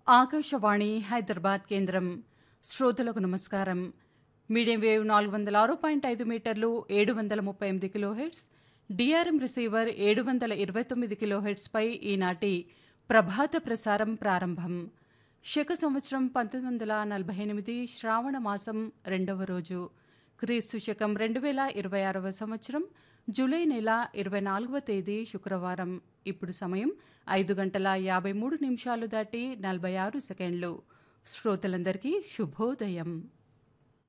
ఆకాశవాణి హైదరాబాద్ కేంద్రం శ్రోతలకు నమస్కారం మీడియం వేవ్ నాలుగు వందల ఆరు పాయింట్ ఐదు మీటర్లు ఏడు వందల ముప్పై ఎనిమిది కిలోహెట్స్ డిఆర్ఎం రిసీవర్ ఏడు వందల ఇరవై తొమ్మిది కిలోహెట్స్పై ఈనాటి ప్రభాత ప్రసారం ప్రారంభం శక సంవత్సరం పంతొమ్మిది వందల నలభై ఎనిమిది శ్రావణ మాసం రెండవ రోజు క్రీస్తు శకం రెండు వేల ఇరవై ఆరవ సంవత్సరం జూలై నెల ఇరవై నాలుగవ తేదీ శుక్రవారం ఇప్పుడు సమయం ఐదు గంటల యాభై మూడు నిమిషాలు దాటి నలభై ఆరు సెకండ్లు శ్రోతలందరికీ శుభోదయం